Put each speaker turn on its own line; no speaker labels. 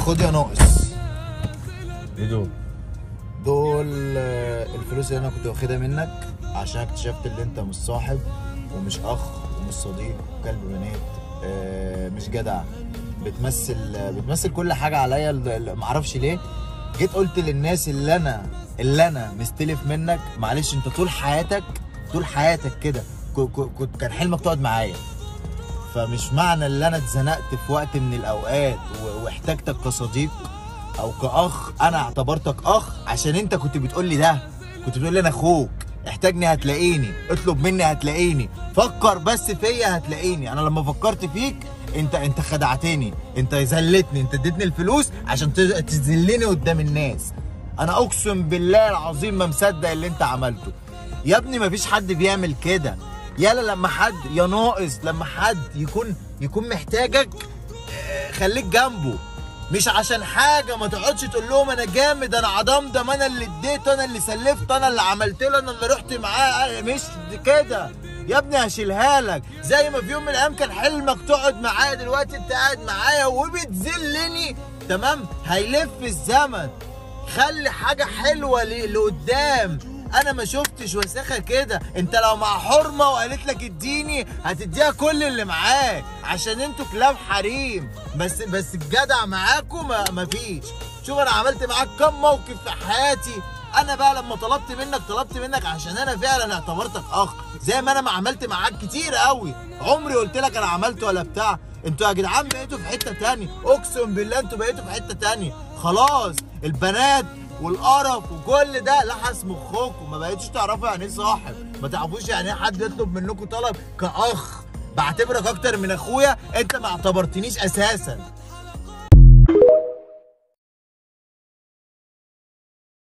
خد يا ناقص
ايه دول؟
دول آه، الفلوس اللي انا كنت واخدها منك عشان اكتشفت ان انت مش صاحب ومش اخ ومش صديق وكلب بنات آه، مش جدع بتمثل بتمثل كل حاجه عليا ال- ال- معرفش ليه جيت قلت للناس اللي انا اللي انا مستلف منك معلش انت طول حياتك طول حياتك كده ك- ك- كنت كان حلمك تقعد معايا فمش معنى ان انا اتزنقت في وقت من الاوقات و- واحتاجتك كصديق او كاخ انا اعتبرتك اخ عشان انت كنت بتقول لي ده كنت بتقول لي انا اخوك احتاجني هتلاقيني اطلب مني هتلاقيني فكر بس فيا هتلاقيني انا لما فكرت فيك انت انت خدعتني انت ذلتني انت اديتني الفلوس عشان تز- تذلني قدام الناس انا اقسم بالله العظيم ما مصدق اللي انت عملته يا ابني مفيش حد بيعمل كده يالا لما حد يا ناقص لما حد يكون يكون محتاجك آه، خليك جنبه مش عشان حاجه ما تقعدش تقول لهم انا جامد انا عضمدم انا اللي اديت انا اللي سلفت انا اللي عملت له انا اللي رحت معاه مش كده يا ابني هشيلها لك زي ما في يوم من الايام كان حلمك تقعد معايا دلوقتي انت قاعد معايا وبتذلني تمام هيلف الزمن خلي حاجه حلوه ل- لقدام انا ما شفتش وساخه كده انت لو مع حرمه وقالت لك اديني هتديها كل اللي معاك عشان انتوا كلاب حريم بس بس الجدع معاكم ما مفيش شوف انا عملت معاك كم موقف في حياتي انا بقى لما طلبت منك طلبت منك عشان انا فعلا اعتبرتك اخ زي ما انا ما عملت معاك كتير قوي عمري قلت لك انا عملت ولا بتاع انتوا يا جدعان بقيتوا في حته تانية اقسم بالله انتوا بقيتوا في حته تانية خلاص البنات والقرف وكل ده لحس مخكم ما بقيتوش تعرفوا يعني ايه صاحب ما تعرفوش يعني ايه حد يطلب منكم طلب كاخ بعتبرك اكتر من اخويا انت ما اعتبرتنيش اساسا